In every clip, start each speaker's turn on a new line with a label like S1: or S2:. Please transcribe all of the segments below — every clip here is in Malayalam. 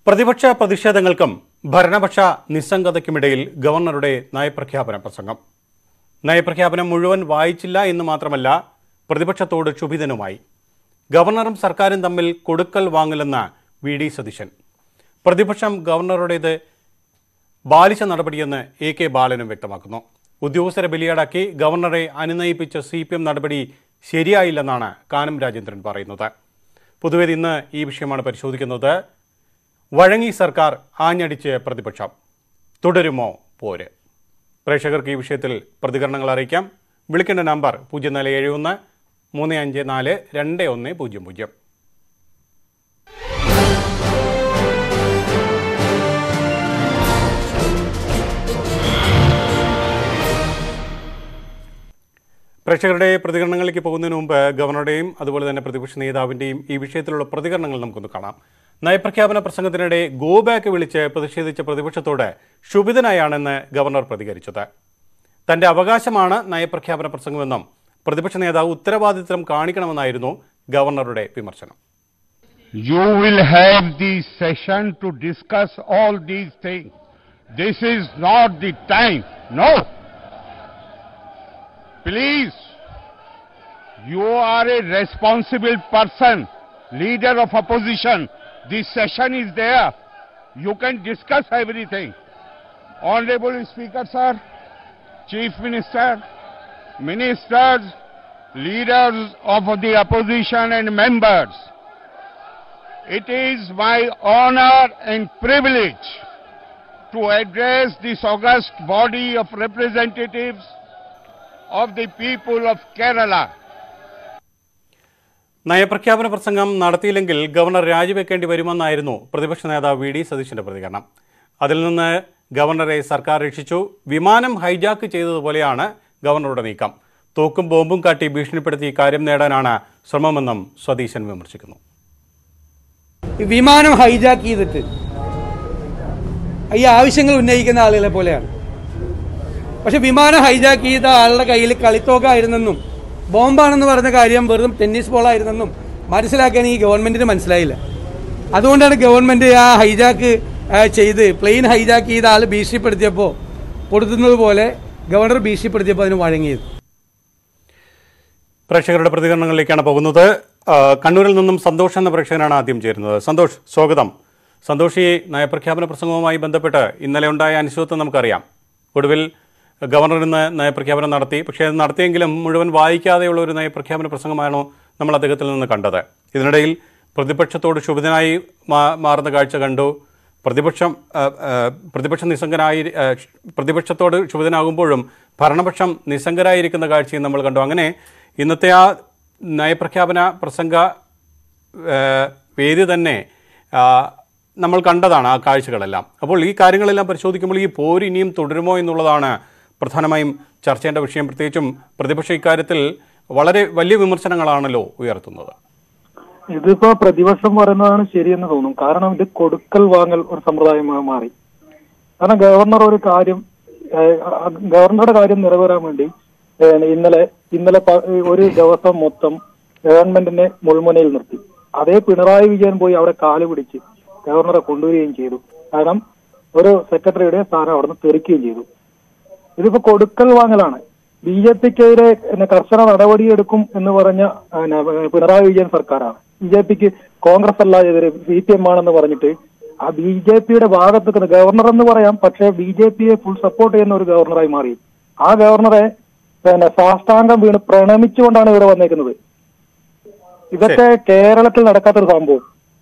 S1: പ്രതിപക്ഷ പ്രതിഷേധങ്ങൾക്കും ഭരണപക്ഷ നിസ്സംഗതയ്ക്കുമിടയിൽ ഗവർണറുടെ നയപ്രഖ്യാപന പ്രസംഗം നയപ്രഖ്യാപനം മുഴുവൻ വായിച്ചില്ല എന്ന് മാത്രമല്ല പ്രതിപക്ഷത്തോട് ക്ഷുഭിതനുമായി ഗവർണറും സർക്കാരും തമ്മിൽ കൊടുക്കൽ വാങ്ങലെന്ന വി ഡി സതീശൻ പ്രതിപക്ഷം ഗവർണറുടേത് ബാലിശ നടപടിയെന്ന് എ കെ ബാലനും വ്യക്തമാക്കുന്നു ഉദ്യോഗസ്ഥരെ ബലിയാടാക്കി ഗവർണറെ അനുനയിപ്പിച്ച സി പി എം നടപടി ശരിയായില്ലെന്നാണ് കാനം രാജേന്ദ്രൻ പറയുന്നത് പൊതുവെ ഇന്ന് ഈ വിഷയമാണ് പരിശോധിക്കുന്നത് വഴങ്ങി സർക്കാർ ആഞ്ഞടിച്ച് പ്രതിപക്ഷം തുടരുമോ പോര് പ്രേക്ഷകർക്ക് ഈ വിഷയത്തിൽ പ്രതികരണങ്ങൾ അറിയിക്കാം വിളിക്കേണ്ട നമ്പർ പൂജ്യം നാല് ഏഴ് ഒന്ന് മൂന്ന് അഞ്ച് നാല് രണ്ട് ഒന്ന് പൂജ്യം പൂജ്യം പ്രേക്ഷകരുടെ പ്രതികരണങ്ങളിലേക്ക് പോകുന്നതിന് മുമ്പ് ഗവർണറുടെയും അതുപോലെ തന്നെ പ്രതിപക്ഷ നേതാവിന്റെയും ഈ വിഷയത്തിലുള്ള പ്രതികരണങ്ങൾ നമുക്കൊന്ന് കാണാം നയപ്രഖ്യാപന പ്രസംഗത്തിനിടെ ഗോ ബാക്ക് വിളിച്ച് പ്രതിഷേധിച്ച പ്രതിപക്ഷത്തോട് ക്ഷുഭിതനായാണെന്ന് ഗവർണർ പ്രതികരിച്ചത് തന്റെ അവകാശമാണ് നയപ്രഖ്യാപന പ്രസംഗമെന്നും പ്രതിപക്ഷ നേതാവ് ഉത്തരവാദിത്തം കാണിക്കണമെന്നായിരുന്നു ഗവർണറുടെ വിമർശനം
S2: You will have the session to discuss all these things. This is not the time. No. Please. You are a responsible person, leader of opposition. This session is there. You can discuss everything. Honorable Speaker, sir, Chief Minister, ministers, leaders of the opposition and members. It is my honor and privilege to address this august body of representatives of the people of Kerala.
S1: നയപ്രഖ്യാപന പ്രസംഗം നടത്തിയില്ലെങ്കിൽ ഗവർണർ രാജിവെക്കേണ്ടി വരുമെന്നായിരുന്നു പ്രതിപക്ഷ നേതാവ് വി ഡി സതീശന്റെ പ്രതികരണം അതിൽ നിന്ന് ഗവർണറെ സർക്കാർ രക്ഷിച്ചു വിമാനം ഹൈജാക്ക് ചെയ്തതുപോലെയാണ് ഗവർണറുടെ നീക്കം തോക്കും ബോംബും കാട്ടി ഭീഷണിപ്പെടുത്തി കാര്യം നേടാനാണ് ശ്രമമെന്നും സതീശൻ വിമർശിക്കുന്നു
S3: ഈ വിമാനം ഹൈജാക്ക് ചെയ്തിട്ട് ഈ ആവശ്യങ്ങൾ ഉന്നയിക്കുന്ന ആളുകളെ പോലെയാണ് പക്ഷെ വിമാനം ഹൈജാക്ക് ചെയ്ത ആളുടെ കയ്യിൽ കളിത്തോക്കായിരുന്നെന്നും ബോംബാണെന്ന് പറഞ്ഞ കാര്യം വെറും ടെന്നീസ് ബോളായിരുന്നെന്നും മനസ്സിലാക്കാൻ ഈ ഗവൺമെന്റിന് മനസ്സിലായില്ല അതുകൊണ്ടാണ് ഗവൺമെന്റ് ആ ഹൈജാക്ക് ആ, ചെയ്ത് പ്ലെയിൻ ഹൈജാക്ക് ചെയ്ത ആൾ ഭീഷണിപ്പെടുത്തിയപ്പോൾ കൊടുക്കുന്നത് പോലെ ഗവർണർ ഭീഷണിപ്പെടുത്തിയപ്പോൾ അതിന് വഴങ്ങിയത്
S1: പ്രേക്ഷകരുടെ പ്രതികരണങ്ങളിലേക്കാണ് പോകുന്നത് ആ, കണ്ണൂരിൽ നിന്നും സന്തോഷ് എന്ന പ്രേക്ഷകനാണ് ആദ്യം ചേരുന്നത് സന്തോഷ് സ്വാഗതം സന്തോഷ് ഈ നയപ്രഖ്യാപന പ്രസംഗവുമായി ബന്ധപ്പെട്ട് ഇന്നലെ ഉണ്ടായ അനിശ്ചിതത്വം നമുക്കറിയാം ഒടുവിൽ ഗവർണർ ഇന്ന് നയപ്രഖ്യാപനം നടത്തി പക്ഷേ അത് നടത്തിയെങ്കിലും മുഴുവൻ വായിക്കാതെയുള്ള ഒരു നയപ്രഖ്യാപന പ്രസംഗമാണോ നമ്മൾ അദ്ദേഹത്തിൽ നിന്ന് കണ്ടത് ഇതിനിടയിൽ പ്രതിപക്ഷത്തോട് ശുഭിതനായി മാ- മാറുന്ന കാഴ്ച കണ്ടു പ്രതിപക്ഷം ആ, ആ, പ്രതിപക്ഷം നിസ്സംഗനായി ആ, പ്രതിപക്ഷത്തോട് ക്ഷുഭിതനാകുമ്പോഴും ഭരണപക്ഷം നിസ്സംഗരായിരിക്കുന്ന കാഴ്ചയും നമ്മൾ കണ്ടു അങ്ങനെ ഇന്നത്തെ ആ നയപ്രഖ്യാപന പ്രസംഗ ആ, വേദി തന്നെ ആ, നമ്മൾ കണ്ടതാണ് ആ കാഴ്ചകളെല്ലാം അപ്പോൾ ഈ കാര്യങ്ങളെല്ലാം പരിശോധിക്കുമ്പോൾ ഈ പോര് ഇനിയും തുടരുമോ എന്നുള്ളതാണ് പ്രധാനമായും ചർച്ച ചെയ്യേണ്ട വിഷയം പ്രത്യേകിച്ചും പ്രതിപക്ഷ ഇക്കാര്യത്തിൽ വളരെ വലിയ വിമർശനങ്ങളാണല്ലോ ഉയർത്തുന്നത്
S4: ഇതിപ്പോ പ്രതിപക്ഷം പറയുന്നതാണ് ശരിയെന്ന് തോന്നും കാരണം ഇത് കൊടുക്കൽ വാങ്ങൽ ഒരു സമ്പ്രദായമായി മാറി കാരണം ഗവർണർ ഒരു കാര്യം ഏഹ്, ആ ഗവർണറുടെ കാര്യം നിറവേറാൻ വേണ്ടി ഏഹ്, ഇന്നലെ ഇന്നലെ പ- ഒരു ദിവസം മൊത്തം ഗവൺമെന്റിനെ മുൾമുനയിൽ നിർത്തി അതേ പിണറായി വിജയൻ പോയി അവിടെ കാല് പിടിച്ച് ഗവർണറെ കൊണ്ടുവരികയും ചെയ്തു കാരണം ഒരു സെക്രട്ടറിയുടെ സ്ഥാനം അവിടുന്ന് തെറിക്കുകയും ചെയ്തു ഇതിപ്പോ കൊടുക്കൽ വാങ്ങലാണ് ബി ജെ പിക്കെതിരെ കർശന നടപടിയെടുക്കും എന്ന് പറഞ്ഞ പിന്നെ, പിണറായി വിജയൻ സർക്കാരാണ് ബി ജെ പിക്ക് കോൺഗ്രസ് അല്ല എതിരെ സി പി എം ആണെന്ന് പറഞ്ഞിട്ട് ആ ബി ജെ പിയുടെ ഭാഗത്ത് നിൽക്കുന്ന ഗവർണർ എന്ന് പറയാം പക്ഷേ ബി ജെ പിയെ ഫുൾ സപ്പോർട്ട് ചെയ്യുന്ന ഒരു ഗവർണറായി മാറി ആ ഗവർണറെ പിന്നെ സാഷ്ടാംഗം വീണ് പ്രണമിച്ചുകൊണ്ടാണ് ഇവിടെ വന്നേക്കുന്നത് ഇതൊക്കെ കേരളത്തിൽ നടക്കാത്തൊരു സംഭവം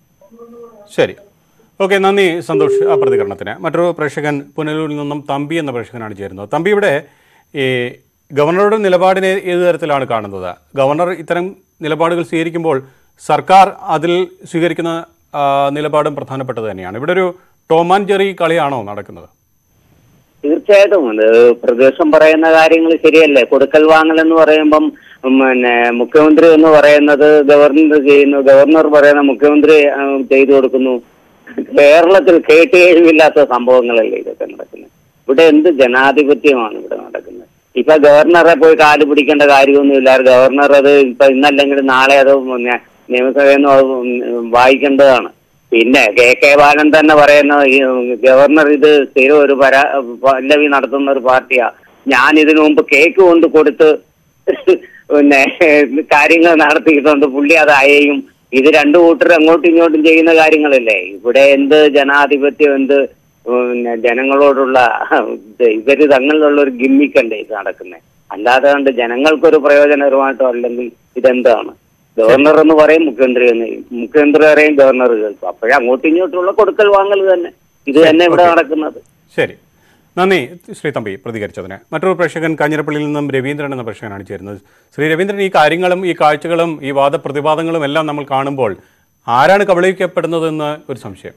S1: ശരി ഓക്കെ നന്ദി സന്തോഷ് ആ പ്രതികരണത്തിന് മറ്റൊരു പ്രേക്ഷകൻ പുനലൂരിൽ നിന്നും തമ്പി എന്ന പ്രേക്ഷകനാണ് ചേരുന്നത് തമ്പി ഇവിടെ ഈ ഗവർണറുടെ നിലപാടിനെ ഏത് തരത്തിലാണ് കാണുന്നത് ഗവർണർ ഇത്തരം നിലപാടുകൾ സ്വീകരിക്കുമ്പോൾ സർക്കാർ അതിൽ സ്വീകരിക്കുന്ന ആ, നിലപാടും പ്രധാനപ്പെട്ടത് തന്നെയാണ് ഇവിടെ ഒരു ടോം ആൻഡ് ജെറി കളിയാണോ നടക്കുന്നത്
S5: തീർച്ചയായിട്ടും അത് പ്രദേശം പറയുന്ന കാര്യങ്ങൾ ശരിയല്ലേ കൊടുക്കൽ വാങ്ങൽ എന്ന് പറയുമ്പം ഉം, പിന്നെ മുഖ്യമന്ത്രി എന്ന് പറയുന്നത് ഗവർണർ ചെയ്യുന്നു ഗവർണർ പറയുന്ന മുഖ്യമന്ത്രി ആ, ചെയ്തു കൊടുക്കുന്നു കേരളത്തിൽ കേട്ടുകഴിവില്ലാത്ത സംഭവങ്ങളല്ലേ ഇതൊക്കെ നടക്കുന്നത് ഇവിടെ എന്ത് ജനാധിപത്യമാണ് ഇവിടെ നടക്കുന്നത് ഇപ്പൊ ഗവർണറെ പോയി കാല് പിടിക്കേണ്ട കാര്യമൊന്നുമില്ല ഗവർണർ അത് ഇപ്പൊ ഇന്നല്ലെങ്കിൽ നാളെ അത് പിന്നെ നിയമസഭയിൽ നിന്ന് അത് വായിക്കേണ്ടതാണ് പിന്നെ കെ കെ ബാലൻ തന്നെ പറയുന്ന ഈ ഗവർണർ ഇത് സ്ഥിരം ഒരു പരാ പല്ലവി നടത്തുന്ന ഒരു പാർട്ടിയാ ഞാൻ ഇതിനു മുമ്പ് കേക്ക് കൊണ്ട് കൊടുത്ത് പിന്നെ കാര്യങ്ങൾ നടത്തിയിട്ടുണ്ട് പുള്ളി അതായേയും ഇത് രണ്ടു കൂട്ടർ അങ്ങോട്ടും ഇങ്ങോട്ടും ചെയ്യുന്ന കാര്യങ്ങളല്ലേ ഇവിടെ എന്ത് ജനാധിപത്യം എന്ത് പിന്നെ ജനങ്ങളോടുള്ള ഇത് ഇവര് തങ്ങളിലുള്ള ഒരു ഗിമ്മിക്കല്ലേ ഇത് നടക്കുന്നത് അല്ലാതെ കണ്ട് ജനങ്ങൾക്കൊരു പ്രയോജനകരമായിട്ടോ അല്ലെങ്കിൽ ഇതെന്താണ് ഗവർണർ എന്ന് പറയും മുഖ്യമന്ത്രി എന്ന് പറയും. മുഖ്യമന്ത്രി പറയും ഗവർണർ കേൾക്കും അപ്പോഴേ അങ്ങോട്ടും ഇങ്ങോട്ടുള്ള കൊടുക്കൽ വാങ്ങൽ തന്നെ ഇത് തന്നെ ഇവിടെ നടക്കുന്നത്
S1: ശരി നന്ദി ശ്രീ തമ്പി പ്രതികരിച്ചതിന് മറ്റൊരു പ്രേക്ഷകൻ കാഞ്ഞിരപ്പള്ളിയിൽ നിന്നും രവീന്ദ്രൻ എന്ന പ്രേക്ഷകനാണ് ചേരുന്നത് ശ്രീ രവീന്ദ്രൻ ഈ കാര്യങ്ങളും ഈ കാഴ്ചകളും ഈ വാദപ്രതിവാദങ്ങളും എല്ലാം നമ്മൾ കാണുമ്പോൾ ആരാണ് കബളിക്കപ്പെടുന്നതെന്ന് ഒരു സംശയം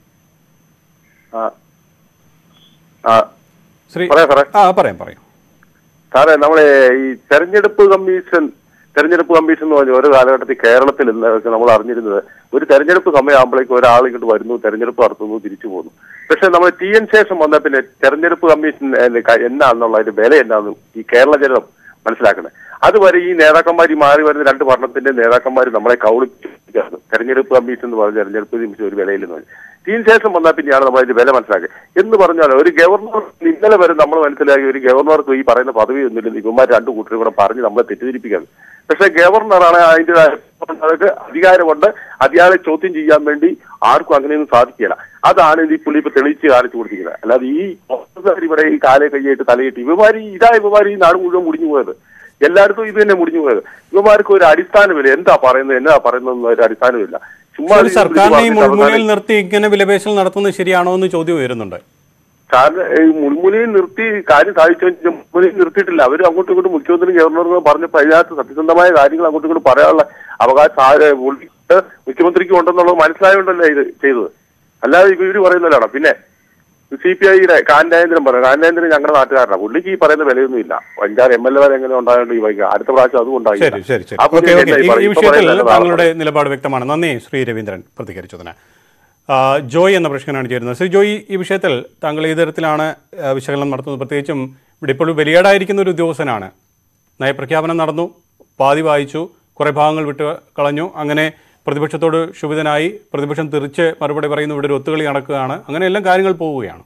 S6: ആ ആ
S1: ശ്രീ
S6: പറയാം സാറേ.
S1: ആ പറയാം പറയാം
S6: സാറേ നമ്മളെ ഈ തെരഞ്ഞെടുപ്പ് കമ്മീഷൻ തെരഞ്ഞെടുപ്പ് കമ്മീഷൻ എന്ന് പറഞ്ഞ ഒരു കാലഘട്ടത്തിൽ കേരളത്തിൽ ഇന്നൊക്കെ നമ്മൾ അറിഞ്ഞിരുന്നത് ഒരു തെരഞ്ഞെടുപ്പ് സമയമാകുമ്പോഴേക്കും ഒരാൾ ഇങ്ങോട്ട് വരുന്നു തെരഞ്ഞെടുപ്പ് നടത്തുന്നു തിരിച്ചു പോകുന്നു പക്ഷെ നമ്മൾ ടി എൻ ശേഷം വന്ന പിന്നെ തെരഞ്ഞെടുപ്പ് കമ്മീഷൻ ഏഹ്, ക- എന്നാന്നുള്ള അതിന്റെ വില എന്നാന്ന് ഈ കേരള ജനം മനസ്സിലാക്കുന്നത് അതുവരെ ഈ നേതാക്കന്മാർ ഈ മാറി വരുന്ന രണ്ട് ഭരണത്തിന്റെ നേതാക്കന്മാർ നമ്മളെ കൗളിപ്പിക്കുകയാണ് തെരഞ്ഞെടുപ്പ് കമ്മീഷൻ എന്ന് പറഞ്ഞ തെരഞ്ഞെടുപ്പ് കമ്മീഷൻ ഒരു വിലയില്ലെന്ന് പറഞ്ഞു ടീം ശേഷം വന്നാൽ പിന്നെയാണ് നമ്മൾ അതിന്റെ വില മനസ്സിലാക്കുക എന്ന് പറഞ്ഞാൽ ഒരു ഗവർണർ ഇന്നലെ വരെ നമ്മൾ മനസ്സിലാക്കി ഒരു ഗവർണർക്ക് ഈ പറയുന്ന പദവി ഒന്നുമില്ല ഇവന്മാർ രണ്ടു കൂട്ടരും കൂടെ പറഞ്ഞ് നമ്മളെ തെറ്റിദ്ധരിപ്പിക്കുകയാണ് പക്ഷെ ഗവർണറാണ് അതിന്റെ അതൊക്കെ അധികാരമുണ്ട് അയാളെ ചോദ്യം ചെയ്യാൻ വേണ്ടി ആർക്കും അങ്ങനെയൊന്നും സാധിക്കില്ല അതാണ് ഈ പുള്ളി ഇപ്പൊ തെളിയിച്ച് കാണിച്ചു കൊടുത്തിരിക്കുന്നത് അല്ലാതെ ഈ കോൺഗ്രസ്സുകാർ ഇവിടെ ഈ കാലെ കൈയായിട്ട് തലയിട്ട് ഇവമാര് ഇതാ ഇവമാർ ഈ നാട് മുഴുവൻ മുടിഞ്ഞു പോയത് എല്ലായിടത്തും ഇത് തന്നെ മുടിഞ്ഞു പോയത് ഇവമാർക്ക് ഒരു അടിസ്ഥാനമില്ല എന്താ പറയുന്നത് എന്നാ പറയുന്നത് ഒരു അടിസ്ഥാനമില്ല ചുമ്മാ
S1: ഒരു
S6: ഇത്
S1: സർക്കാരിനെ ഈ
S6: പറഞ്ഞിട്ട്
S1: മുൾമുനയിൽ
S6: അവസാനം-
S1: നിർത്തി ഇങ്ങനെ വിലപേശൽ നടത്തുന്നത് ശരിയാണോ എന്ന് ചോദ്യം ഉയരുന്നുണ്ട്
S6: കാരണം ഈ മുൾമുനയിൽ നിർത്തി കാര്യം സാധിച്ചു മുൾമുനയിൽ നിർത്തിയിട്ടില്ല അവർ അങ്ങോട്ടും ഇങ്ങോട്ടും മുഖ്യമന്ത്രി ഗവർണറും പറഞ്ഞപ്പോൾ അതിനകത്ത് സത്യസന്ധമായ കാര്യങ്ങൾ അങ്ങോട്ടും ഇങ്ങോട്ടും പറയാനുള്ള അവകാശം ആ- പുള്ളിക്ക് മുഖ്യമന്ത്രിക്ക് ഉണ്ടെന്നുള്ളത് മനസ്സിലായോണ്ടല്ലേ ഇത് ചെയ്തത് അല്ലാതെ ഇവര് പറയുന്നല്ലാണ് പിന്നെ സി പി ഐയുടെ കാന്തായന്ദ്രൻ പറയും കാന്തായന്ദ്രൻ ഞങ്ങളുടെ നാട്ടുകാരനാണ് പുള്ളിക്ക് ഈ പറയുന്ന വിലയൊന്നുമില്ല അഞ്ചാറ് എം എൽ എ എങ്ങനെ ഉണ്ടായോണ്ട് ഈ വൈകി അടുത്ത പ്രാവശ്യം അതും ഉണ്ടായില്ല.
S1: ശരി ശരി ശരി
S6: ആ പുള്ളി
S1: ഓക്കെ ഓക്കെ
S6: എന്തായി
S1: ഈ- ഈ
S6: പറയും? ഇപ്പൊ
S1: വിഷയത്തിൽ
S6: പറയുന്നത്
S1: താങ്കളുടെ നിലപാട് വ്യക്തമാണ് നന്ദി ശ്രീ രവീന്ദ്രൻ പ്രതികരിച്ചതിന് ആ, ജോയ് എന്ന പ്രശ്നമാണ് ചേരുന്നത് ശ്രീ ജോയ് ഈ വിഷയത്തിൽ താങ്കൾ ഏത് തരത്തിലാണ് ആ, വിശകലനം നടത്തുന്നത് പ്രത്യേകിച്ചും ഇവിടെ ഇപ്പോൾ ബലിയാടായിരിക്കുന്ന ഒരു ഉദ്യോഗസ്ഥനാണ് നയപ്രഖ്യാപനം നടന്നു പാതി വായിച്ചു കുറേ ഭാഗങ്ങൾ വിട്ട് കളഞ്ഞു അങ്ങനെ പ്രതിപക്ഷത്തോട് ക്ഷുഭിതനായി പ്രതിപക്ഷം തിരിച്ച് മറുപടി പറയുന്നു ഇവിടെ ഒരു ഒത്തുകളി നടക്കുകയാണ് അങ്ങനെ എല്ലാം കാര്യങ്ങൾ പോവുകയാണ്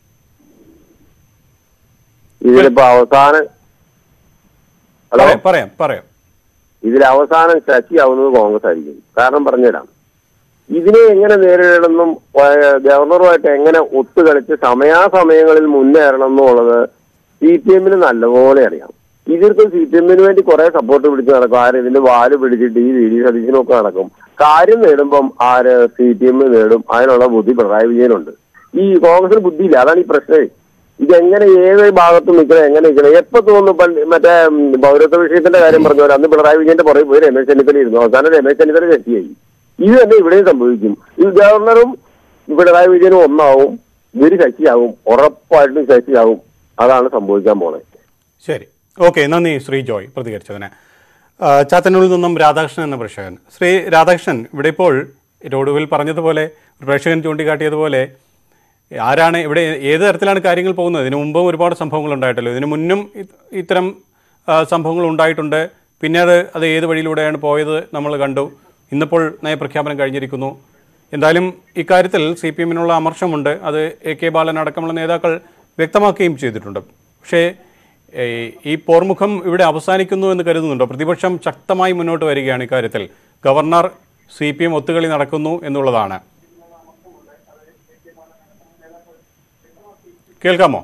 S7: ഇതിലിപ്പോ അവസാനം ഹലോ
S1: പറയാം പറയാം പറയാം
S7: ഇതിൽ അവസാനം ശശിയാവുന്നത് കോൺഗ്രസ് ആയിരിക്കും കാരണം പറഞ്ഞുതരാം ഇതിനെ എങ്ങനെ നേരിടണമെന്നും ഏഹ്, ഗവർണറുമായിട്ട് എങ്ങനെ ഒത്തുകളിച്ച് സമയാസമയങ്ങളിൽ മുന്നേറണം എന്നുള്ളത് സി പി എമ്മിന് നല്ലപോലെ അറിയാം ഇതിർക്ക് സി പി എമ്മിന് വേണ്ടി കുറെ സപ്പോർട്ട് പിടിച്ച് നടക്കും ആര് ഇതിന്റെ വാല് പിടിച്ചിട്ട് ഈ വി ഡി സതീശനൊക്കെ നടക്കും കാര്യം നേടുമ്പം ആര് സി പി എം നേടും അതിനുള്ള ബുദ്ധി പിണറായി വിജയനുണ്ട് ഈ കോൺഗ്രസിന് ബുദ്ധിയില്ല അതാണ് ഈ പ്രശ്നം ഇതെങ്ങനെ ഏത് ഭാഗത്ത് നിൽക്കണം എങ്ങനെ നിൽക്കണം എപ്പോ തോന്നുന്നു പണ്ട് മറ്റേ ഉം, പൗരത്വ വിഷയത്തിന്റെ കാര്യം പറഞ്ഞു പോലെ അന്ന് പിണറായി വിജയന്റെ പുറകെ പോയി രമേശ് ചെന്നിത്തല ഇരുന്നു അവസാനം രമേശ് ചെന്നിത്തല ശക്തിയായി ഇത് തന്നെ ഇവിടെയും സംഭവിക്കും ഈ ഗവർണറും പിണറായി വിജയനും ഒന്നാവും ഇവര് ശക്തിയാവും ഉറപ്പായിട്ടും ശക്തിയാവും അതാണ് സംഭവിക്കാൻ പോണേ
S1: ശരി ഓക്കെ നന്ദി ശ്രീ ജോയ് പ്രതികരിച്ചതിന് ആ, ചാത്തന്നൂരിൽ നിന്നും രാധാകൃഷ്ണൻ എന്ന പ്രേക്ഷകൻ ശ്രീ രാധാകൃഷ്ണൻ ഇവിടെ ഇപ്പോൾ ഒടുവിൽ പറഞ്ഞതുപോലെ ഒരു പ്രേക്ഷകൻ ചൂണ്ടിക്കാട്ടിയതുപോലെ ആരാണ് ഇവിടെ ഏത് തരത്തിലാണ് കാര്യങ്ങൾ പോകുന്നത് ഇതിനു മുമ്പും ഒരുപാട് സംഭവങ്ങൾ ഉണ്ടായിട്ടല്ലോ ഇതിനു മുന്നും ഇത് ഇത്തരം ആ, സംഭവങ്ങൾ ഉണ്ടായിട്ടുണ്ട് പിന്നെ അത് അത് ഏത് വഴിയിലൂടെയാണ് പോയത് നമ്മൾ കണ്ടു ഇന്നിപ്പോൾ നയപ്രഖ്യാപനം കഴിഞ്ഞിരിക്കുന്നു എന്തായാലും ഇക്കാര്യത്തിൽ സി പി എമ്മിനുള്ള അമർഷമുണ്ട് അത് എ കെ ബാലൻ അടക്കമുള്ള നേതാക്കൾ വ്യക്തമാക്കുകയും ചെയ്തിട്ടുണ്ട് പക്ഷേ ഏ, ഈ പോർമുഖം ഇവിടെ അവസാനിക്കുന്നു എന്ന് കരുതുന്നുണ്ടോ പ്രതിപക്ഷം ശക്തമായി മുന്നോട്ട് വരികയാണ് ഇക്കാര്യത്തിൽ ഗവർണർ സി പി എം ഒത്തുകളി നടക്കുന്നു എന്നുള്ളതാണ് കേൾക്കാമോ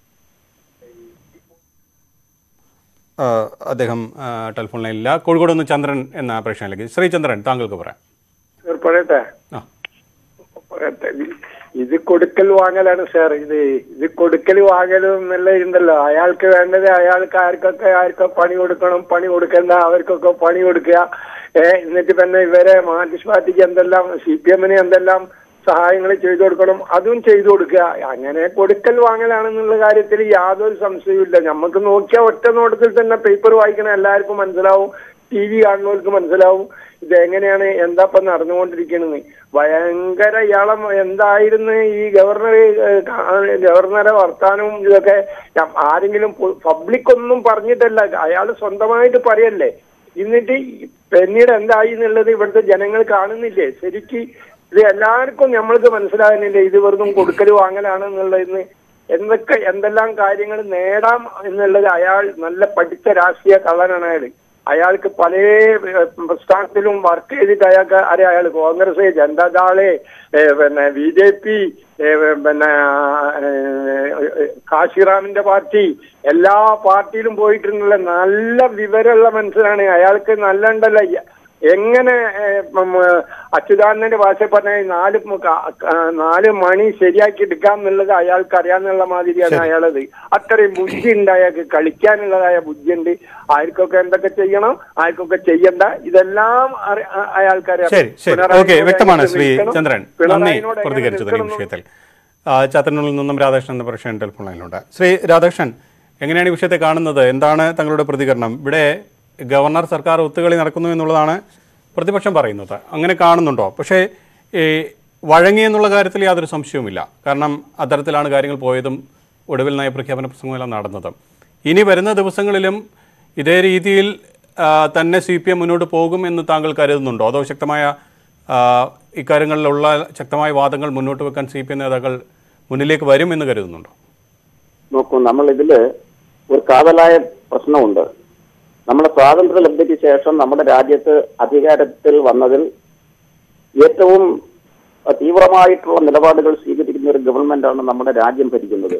S1: ആ, അദ്ദേഹം ആ, ടെലിഫോൺ ലൈനില്ല കോഴിക്കോട് നിന്ന് ചന്ദ്രൻ എന്ന പ്രേക്ഷകനിലേക്ക് ശ്രീ ചന്ദ്രൻ താങ്കൾക്ക് പറയാം
S8: സാർ പറയട്ടെ
S1: ആ
S8: പറയട്ടെ. ഇത് കൊടുക്കൽ വാങ്ങലാണ് സാർ ഇത് ഇത് കൊടുക്കൽ വാങ്ങലും എന്നല്ല ഉണ്ടല്ലോ അയാൾക്ക് വേണ്ടത് അയാൾക്ക് ആർക്കൊക്കെ ആർക്കൊക്കെ പണി കൊടുക്കണം പണി കൊടുക്കണ്ട അവർക്കൊക്കെ പണി കൊടുക്കുക ഏഹ് എന്നിട്ട് പിന്നെ ഇവരെ മാർക്സിസ്റ്റ് പാർട്ടിക്ക് എന്തെല്ലാം സി പി എമ്മിന് എന്തെല്ലാം സഹായങ്ങൾ ചെയ്തു കൊടുക്കണം അതും ചെയ്തു കൊടുക്കുക അങ്ങനെ കൊടുക്കൽ വാങ്ങലാണെന്നുള്ള കാര്യത്തിൽ യാതൊരു സംശയവുമില്ല നമുക്ക് നോക്കിയാൽ ഒറ്റ നോട്ടത്തിൽ തന്നെ പേപ്പർ വായിക്കണ എല്ലാവർക്കും മനസ്സിലാവും ടി വി കാണുന്നവർക്ക് മനസ്സിലാവും ഇത് എങ്ങനെയാണ് എന്താ ഇപ്പൊ നടന്നുകൊണ്ടിരിക്കണെന്ന് ഭയങ്കര ഇയാളം എന്തായിരുന്നു ഈ ഗവർണർ ഗവർണറെ വർത്താനവും ഇതൊക്കെ ഞാൻ ആരെങ്കിലും പബ്ലിക് ഒന്നും പറഞ്ഞിട്ടല്ല അയാൾ സ്വന്തമായിട്ട് പറയല്ലേ എന്നിട്ട് ഈ പിന്നീട് എന്തായി എന്നുള്ളത് ഇവിടുത്തെ ജനങ്ങൾ കാണുന്നില്ലേ ശരിക്ക് ഇത് എല്ലാവർക്കും നമ്മൾക്ക് മനസ്സിലാകുന്നില്ല ഇത് വെറും കൊടുക്കൽ വാങ്ങലാണ് എന്നുള്ളതിന് എന്തൊക്കെ എന്തെല്ലാം കാര്യങ്ങൾ നേടാം എന്നുള്ളത് അയാൾ നല്ല പഠിച്ച രാഷ്ട്രീയ കള്ളനാണ് അയാൾ അയാൾക്ക് പല ഏഹ്, പ്രസ്ഥാനത്തിലും വർക്ക് ചെയ്തിട്ട് അയാൾക്ക് അറിയാം അയാൾ കോൺഗ്രസ് ജനതാദള് ഏഹ്, പിന്നെ ബി ജെ പി പിന്നെ ഏഹ്, കാശിറാമിന്റെ പാർട്ടി എല്ലാ പാർട്ടിയിലും പോയിട്ടുള്ള നല്ല വിവരമുള്ള മനുഷ്യനാണ് അയാൾക്ക് നല്ല ഉണ്ടല്ലോ എങ്ങനെ ഏഹ്, ഉം, അച്യുതാനന്ദന്റെ ഭാഷ പറഞ്ഞ നാല് മു- ക- ക- നാല് മണി ശരിയാക്കി എടുക്കാം എന്നുള്ളത് അയാൾക്ക് അറിയാന്നുള്ള മാതിരിയാണ് അയാളത് അത്രയും ബുദ്ധി ഉണ്ട് അയാൾക്ക് കളിക്കാനുള്ളതായ ബുദ്ധിയുണ്ട് ആർക്കൊക്കെ എന്തൊക്കെ ചെയ്യണം ആർക്കൊക്കെ ചെയ്യണ്ട ഇതെല്ലാം അറി- അ- അയാൾക്കറിയാം
S1: ശരി ശരി
S8: പിണറായിയോട്
S1: ഓക്കെ വ്യക്തമാണ്
S8: എങ്ങനെ
S1: ശ്രീ
S8: നിൽക്കണം,
S1: ചന്ദ്രൻ നന്ദി
S8: പിണറായിയോട് എങ്ങനെ
S1: പ്രതികരിച്ചതിന് ഈ
S8: നിൽക്കണം
S1: വിഷയത്തിൽ ആ, ചാത്തന്നൂരിൽ നിന്നും രാധാകൃഷ്ണൻ എന്ന പ്രശ്നം ടെലിഫോൺ ലൈനിലുണ്ട് ശ്രീ രാധാകൃഷ്ണൻ എങ്ങനെയാണ് ഈ വിഷയത്തെ കാണുന്നത് എന്താണ് തങ്ങളുടെ പ്രതികരണം ഇവിടെ ഗവർണർ സർക്കാർ ഒത്തുകളി നടക്കുന്നു എന്നുള്ളതാണ് പ്രതിപക്ഷം പറയുന്നത് അങ്ങനെ കാണുന്നുണ്ടോ പക്ഷേ ഈ വഴങ്ങി എന്നുള്ള കാര്യത്തിൽ യാതൊരു സംശയവുമില്ല കാരണം അത്തരത്തിലാണ് കാര്യങ്ങൾ പോയതും ഒടുവിൽ നയപ്രഖ്യാപന പ്രസംഗമെല്ലാം നടന്നത് ഇനി വരുന്ന ദിവസങ്ങളിലും ഇതേ രീതിയിൽ ആ, തന്നെ സി പി എം മുന്നോട്ട് പോകും എന്ന് താങ്കൾ കരുതുന്നുണ്ടോ അതോ ശക്തമായ ആ, ഇക്കാര്യങ്ങളിലുള്ള ശക്തമായ വാദങ്ങൾ മുന്നോട്ട് വെക്കാൻ സി പി എം നേതാക്കൾ മുന്നിലേക്ക് വരും എന്ന് കരുതുന്നുണ്ടോ
S9: നോക്കൂ നമ്മൾ ഇതില് ഒരു കാതലായ പ്രശ്നമുണ്ട് നമ്മുടെ സ്വാതന്ത്ര്യ ലബ്ധിക്ക് ശേഷം നമ്മുടെ രാജ്യത്ത് അധികാരത്തിൽ വന്നതിൽ ഏറ്റവും തീവ്രമായിട്ടുള്ള നിലപാടുകൾ സ്വീകരിക്കുന്ന ഒരു ഗവൺമെന്റാണ് നമ്മുടെ രാജ്യം ഭരിക്കുന്നത്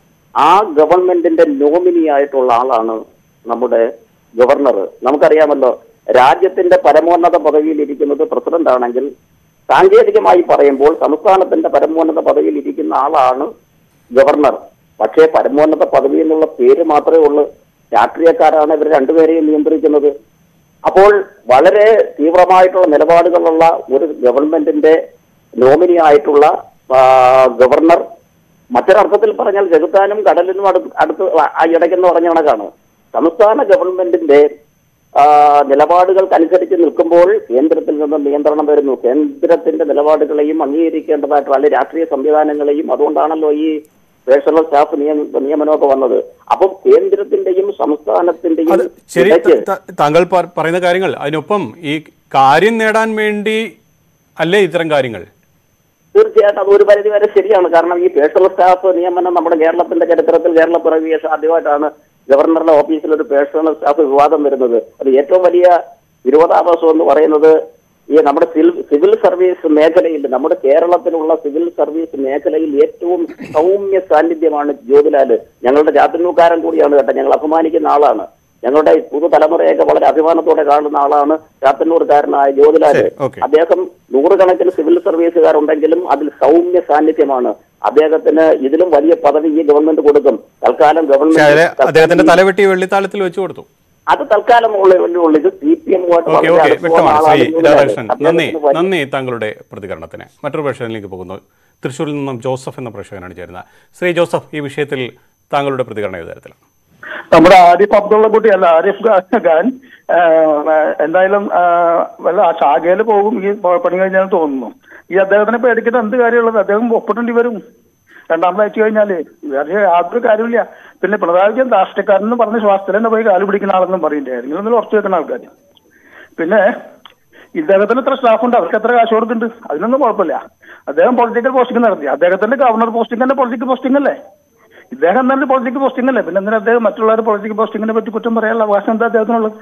S9: ആ ഗവൺമെന്റിന്റെ നോമിനി ആയിട്ടുള്ള ആളാണ് നമ്മുടെ ഗവർണർ നമുക്കറിയാമല്ലോ രാജ്യത്തിന്റെ പരമോന്നത പദവിയിൽ ഇരിക്കുന്നത് പ്രസിഡന്റ് ആണെങ്കിൽ സാങ്കേതികമായി പറയുമ്പോൾ സംസ്ഥാനത്തിന്റെ പരമോന്നത പദവിയിൽ ഇരിക്കുന്ന ആളാണ് ഗവർണർ പക്ഷേ പരമോന്നത പദവി എന്നുള്ള പേര് മാത്രമേ ഉള്ളൂ രാഷ്ട്രീയക്കാരാണ് ഇവർ രണ്ടുപേരെയും നിയന്ത്രിക്കുന്നത് അപ്പോൾ വളരെ തീവ്രമായിട്ടുള്ള നിലപാടുകളുള്ള ഒരു ഗവൺമെന്റിന്റെ നോമിനി ആയിട്ടുള്ള ആ, ഗവർണർ മറ്റൊരർത്ഥത്തിൽ പറഞ്ഞാൽ ചെകുത്താനും കടലിനും അടുത്ത് അടുത്ത് ആ ഇടയ്ക്കെന്ന് പറഞ്ഞ കണക്കാണ് സംസ്ഥാന ഗവൺമെന്റിന്റെ ആ, നിലപാടുകൾക്കനുസരിച്ച് നിൽക്കുമ്പോൾ കേന്ദ്രത്തിൽ നിന്ന് നിയന്ത്രണം വരുന്നു കേന്ദ്രത്തിന്റെ നിലപാടുകളെയും അംഗീകരിക്കേണ്ടതായിട്ടുള്ള അല്ലെങ്കിൽ രാഷ്ട്രീയ സംവിധാനങ്ങളെയും അതുകൊണ്ടാണല്ലോ ഈ പേഴ്സണൽ സ്റ്റാഫ് നിയമ നിയമനമൊക്കെ വന്നത് അപ്പം കേന്ദ്രത്തിന്റെയും സംസ്ഥാനത്തിന്റെയും
S1: അത് ശരി
S9: ഇടയ്ക്ക്
S1: ത- ത- താങ്കൾ പ- പറയുന്ന കാര്യങ്ങൾ അതിനൊപ്പം ഈ കാര്യം നേടാൻ വേണ്ടി അല്ലേ ഇത്തരം കാര്യങ്ങൾ
S9: തീർച്ചയായിട്ടും അത് ഒരു പരിധി വരെ ശരിയാണ് കാരണം ഈ പേഴ്സണൽ സ്റ്റാഫ് നിയമനം നമ്മുടെ കേരളത്തിന്റെ ചരിത്രത്തിൽ കേരള പിറവിയ ആദ്യമായിട്ടാണ് ഗവർണറുടെ ഓഫീസിൽ ഒരു പേഴ്സണൽ സ്റ്റാഫ് വിവാദം വരുന്നത് അത് ഏറ്റവും വലിയ വിരോധാഭാസം എന്ന് പറയുന്നത് ഈ നമ്മുടെ സിവിൽ- സിവിൽ സർവീസ് മേഖലയിൽ നമ്മുടെ കേരളത്തിലുള്ള സിവിൽ സർവീസ് മേഖലയിൽ ഏറ്റവും സൗമ്യ സാന്നിധ്യമാണ് ജ്യോതിലാല് ഞങ്ങളുടെ ചാത്തന്നൂക്കാരൻ കൂടിയാണ് കേട്ടോ ഞങ്ങൾ അഭിമാനിക്കുന്ന ആളാണ് ഞങ്ങളുടെ പുതുതലമുറയൊക്കെ വളരെ അഭിമാനത്തോടെ കാണുന്ന ആളാണ് ചാത്തന്നൂർക്കാരനായ ജ്യോതിലാല്
S1: ശരി, ഓക്കേ.
S9: അദ്ദേഹം നൂറുകണക്കിന് സിവിൽ സർവീസുകാരുണ്ടെങ്കിലും അതിൽ സൗമ്യ സാന്നിധ്യമാണ് അദ്ദേഹത്തിന് ഇതിലും വലിയ പദവി ഈ ഗവൺമെന്റ് കൊടുക്കും തൽക്കാലം
S1: പക്ഷേ അതിലെ
S9: ഗവൺമെന്റ്
S1: അദ്ദേഹത്തിന്റെ തലവെട്ടി വെള്ളിത്താളത്തിൽ വെച്ച് കൊടുത്തു
S9: അത് തൽക്കാലം ഉള്ള ഉള്ളൂ ഇത് സി പി എമ്മുമായിട്ട്
S1: ഓക്കെ ഓക്കെ വ്യക്തമാണ് ശ്രീ രാധാകൃഷ്ണൻ നന്ദി
S9: അദ്ദേഹത്തിന് വലിയ-
S1: നന്ദി താങ്കളുടെ പ്രതികരണത്തിന് മറ്റൊരു പ്രേക്ഷകനിലേക്ക് പോകുന്നു തൃശ്ശൂരിൽ നിന്നും ജോസഫ് എന്ന പ്രേക്ഷകനാണ് ചേരുന്നത് ശ്രീ ജോസഫ് ഈ വിഷയത്തിൽ താങ്കളുടെ പ്രതികരണം ഏത് തരത്തിലാണ്
S4: നമ്മുടെ ആരിഫ് അബ്ദുള്ള കുട്ടിയല്ല ആരിഫ് ഖാ- ഖാൻ ആ, എന്തായാലും ആ, വല്ല ആ ശാഖയിൽ പോകും ഈ പണി കഴിഞ്ഞാൽ തോന്നുന്നു ഈ അദ്ദേഹത്തിനെ പേടിക്കുന്ന എന്ത് കാര്യമുള്ളത് അദ്ദേഹം ഒപ്പിടേണ്ടി വരും രണ്ടാമതാഴ്ച കഴിഞ്ഞാല് വേറെ യാതൊരു കാര്യമില്ല പിന്നെ പിണറായി വിജയൻ രാഷ്ട്രീയക്കാരൻ എന്ന് പറഞ്ഞ് ശ്വാസത്തിൽ തന്നെ പോയി കാല് പിടിക്കുന്ന ആളെന്നും പറയില്ലേ നിങ്ങൾ ഒന്നും ഉറച്ചു വെക്കുന്ന ആൾക്കാർ പിന്നെ ഇദ്ദേഹത്തിന് എത്ര സ്റ്റാഫ് ഉണ്ട് അവർക്ക് എത്ര കാശ് കൊടുക്കുന്നുണ്ട് അതിനൊന്നും കുഴപ്പമില്ല അദ്ദേഹം പൊളിറ്റിക്കൽ പോസ്റ്റിംഗ് നടത്തി അദ്ദേഹത്തിന്റെ ഗവർണർ പോസ്റ്റിംഗ് തന്നെ പൊളിറ്റിക്കൽ പോസ്റ്റിംഗ് അല്ലേ ഇദ്ദേഹം തന്നെ പൊളിറ്റിക്കൽ പോസ്റ്റിംഗ് അല്ലേ പിന്നെ എന്തിനാ അദ്ദേഹം മറ്റുള്ളവർ പൊളിറ്റിക്കൽ പോസ്റ്റിങ്ങിനെ പറ്റി കുറ്റം പറയാനുള്ള അവകാശം എന്താ അദ്ദേഹത്തിനുള്ളത്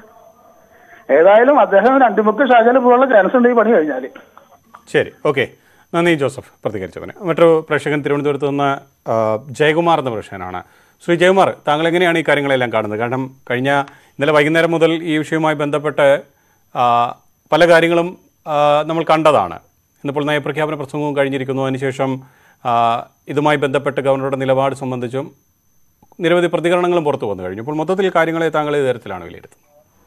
S4: ഏതായാലും അദ്ദേഹം രണ്ടു മുക്ക് ശാഖയിൽ പോകാനുള്ള ചാൻസ് ഉണ്ട് ഈ പണി കഴിഞ്ഞാൽ
S1: ശരി ഓക്കെ നന്ദി ജോസഫ് പ്രതികരിച്ചതിന് മറ്റൊരു പ്രേക്ഷകൻ തിരുവനന്തപുരത്ത് നിന്ന് ആ, ജയകുമാർ എന്ന പ്രേക്ഷകനാണ് ശ്രീ ജയകുമാർ താങ്കൾ എങ്ങനെയാണ് ഈ കാര്യങ്ങളെല്ലാം കാണുന്നത് കാരണം കഴിഞ്ഞ ഇന്നലെ വൈകുന്നേരം മുതൽ ഈ വിഷയവുമായി ബന്ധപ്പെട്ട് ആ, പല കാര്യങ്ങളും ആ, നമ്മൾ കണ്ടതാണ് ഇന്നിപ്പോൾ നയപ്രഖ്യാപന പ്രസംഗവും കഴിഞ്ഞിരിക്കുന്നു അതിനുശേഷം ആ, ഇതുമായി ബന്ധപ്പെട്ട് ഗവർണറുടെ നിലപാട് സംബന്ധിച്ചും നിരവധി പ്രതികരണങ്ങളും പുറത്തു വന്നു കഴിഞ്ഞു ഇപ്പോൾ മൊത്തത്തിൽ കാര്യങ്ങളെ താങ്കൾ ഏത് തരത്തിലാണ് വിലയിരുത്തുന്നത്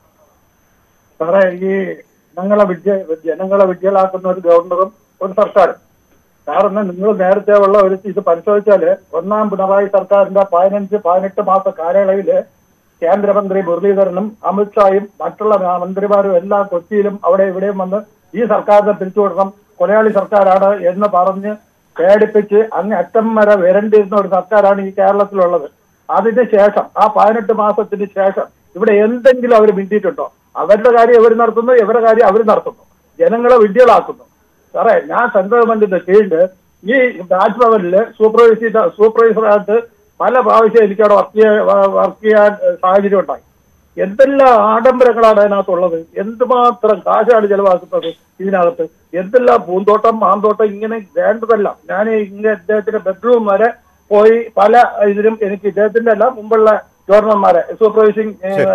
S4: സാറേ ഈ ജനങ്ങളെ വിദ്യ ജനങ്ങളെ വിദ്യയിലാക്കുന്ന ഒരു ഗവർണറും ഒരു സർക്കാരും കാരണം നിങ്ങൾ നേരത്തെ ഉള്ള ഒരു ഇത് പരിശോധിച്ചാല് ഒന്നാം പിണറായി സർക്കാരിന്റെ പതിനഞ്ച് പതിനെട്ട് മാസ കാലയളവില് കേന്ദ്രമന്ത്രി മുരളീധരനും അമിത്ഷായും മറ്റുള്ള മന്ത്രിമാരും എല്ലാം കൊച്ചിയിലും അവിടെ ഇവിടെയും വന്ന് ഈ സർക്കാരിനെ പിരിച്ചുവിടണം കൊലയാളി സർക്കാരാണ് എന്ന് പറഞ്ഞ് പേടിപ്പിച്ച് അങ്ങ് അറ്റം വരെ വരണ്ടിരുന്ന ഒരു സർക്കാരാണ് ഈ കേരളത്തിലുള്ളത് അതിന് ശേഷം ആ പതിനെട്ട് മാസത്തിന് ശേഷം ഇവിടെ എന്തെങ്കിലും അവർ മിണ്ടിയിട്ടുണ്ടോ അവരുടെ കാര്യം ഇവർ നടത്തുന്നു ഇവരുടെ കാര്യം അവർ നടത്തുന്നു ജനങ്ങളെ വിഡ്ഢികളാക്കുന്നു സാറേ ഞാൻ സെൻട്രൽ ഗവൺമെന്റിന്റെ കീഴില് ഈ രാജ്ഭവനില് സൂപ്പർവൈസർ സൂപ്പർവൈസറായിട്ട് പല പ്രാവശ്യം എനിക്ക് അവിടെ വർക്ക് ചെയ്യാൻ വർക്ക് ചെയ്യാൻ സാഹചര്യം ഉണ്ടായി എന്തെല്ലാം ആഡംബരങ്ങളാണ് അതിനകത്തുള്ളത് എന്തുമാത്രം കാശാണ് ചെലവാക്കുന്നത് ഇതിനകത്ത് എന്തെല്ലാം പൂന്തോട്ടം മാന്തോട്ടം ഇങ്ങനെ വേണ്ടതല്ല ഞാൻ ഇങ്ങനെ ഇദ്ദേഹത്തിന്റെ ബെഡ്റൂം വരെ പോയി പല ഇതിലും എനിക്ക് ഇദ്ദേഹത്തിന്റെ അല്ല മുമ്പുള്ള ഗവർണർമാരെ സൂപ്പർവൈസിങ്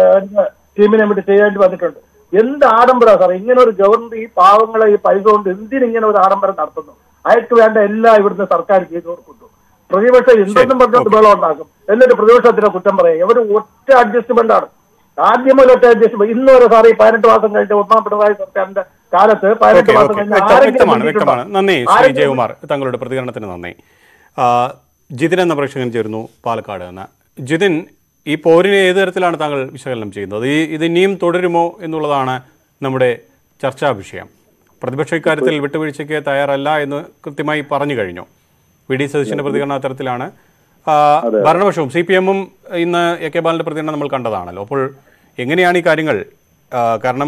S4: ടീമിനെ വേണ്ടി ചെയ്യേണ്ടി വന്നിട്ടുണ്ട് എന്ത് ആഡംബരം സാറേ ഇങ്ങനെ ഒരു ഗവർണർ ഈ പാവങ്ങളെ ഈ പൈസ കൊണ്ട് എന്തിനിങ്ങനെ ഒരു ആഡംബരം നടത്തുന്നു അയാൾക്ക് വേണ്ട എല്ലാം ഇവിടുന്ന് സർക്കാർ ചെയ്തു കൊടുക്കുന്നു പ്രതിപക്ഷം എന്തെന്നും പറഞ്ഞുകൊണ്ട് ബഹളം ഉണ്ടാക്കും എന്നിട്ട് പ്രതിപക്ഷത്തിനെ കുറ്റം പറയും ഇവര് ഒറ്റ അഡ്ജസ്റ്റ്മെന്റ് ആണ് ആദ്യം മുതൽ ഒറ്റ അഡ്ജസ്റ്റ്മെന്റ് ഇന്ന് വരെ സാറേ ഈ പതിനെട്ട് മാസം കഴിഞ്ഞ ഒന്നാം പിണറായി സർക്കാരിന്റെ കാലത്ത് പതിനെട്ട്
S1: ഓക്കെ
S4: മാസം
S1: ഓക്കെ
S4: കഴിഞ്ഞ്
S1: വ്യക്ത-
S4: ആരെങ്കിലും
S1: വ്യക്തമാണ്
S4: മുന്നിട്ടുണ്ടോ?
S1: വ്യക്തമാണ് നന്ദി ശ്രീ
S4: ആരെങ്കിലും
S1: ജയകുമാർ തങ്ങളുടെ പ്രതികരണത്തിന് നന്ദി ആ, ജിതിൻ എന്ന പ്രേക്ഷകൻ ചേരുന്നു പാലക്കാട് നിന്ന് ജിതിൻ ഈ പോരിനെ ഏത് തരത്തിലാണ് താങ്കൾ വിശകലനം ചെയ്യുന്നത് ഈ ഇത് ഇനിയും തുടരുമോ എന്നുള്ളതാണ് നമ്മുടെ ചർച്ചാ വിഷയം പ്രതിപക്ഷ ഇക്കാര്യത്തിൽ വിട്ടുവീഴ്ചയ്ക്ക് തയ്യാറല്ല എന്ന് കൃത്യമായി പറഞ്ഞു കഴിഞ്ഞു വി ഡി സതീശന്റെ പ്രതികരണം അത്തരത്തിലാണ് ആ, ഭരണപക്ഷവും സി പി എമ്മും ഇന്ന് എ കെ ബാലന്റെ പ്രതികരണം നമ്മൾ കണ്ടതാണല്ലോ അപ്പോൾ എങ്ങനെയാണ് ഈ കാര്യങ്ങൾ ആ, കാരണം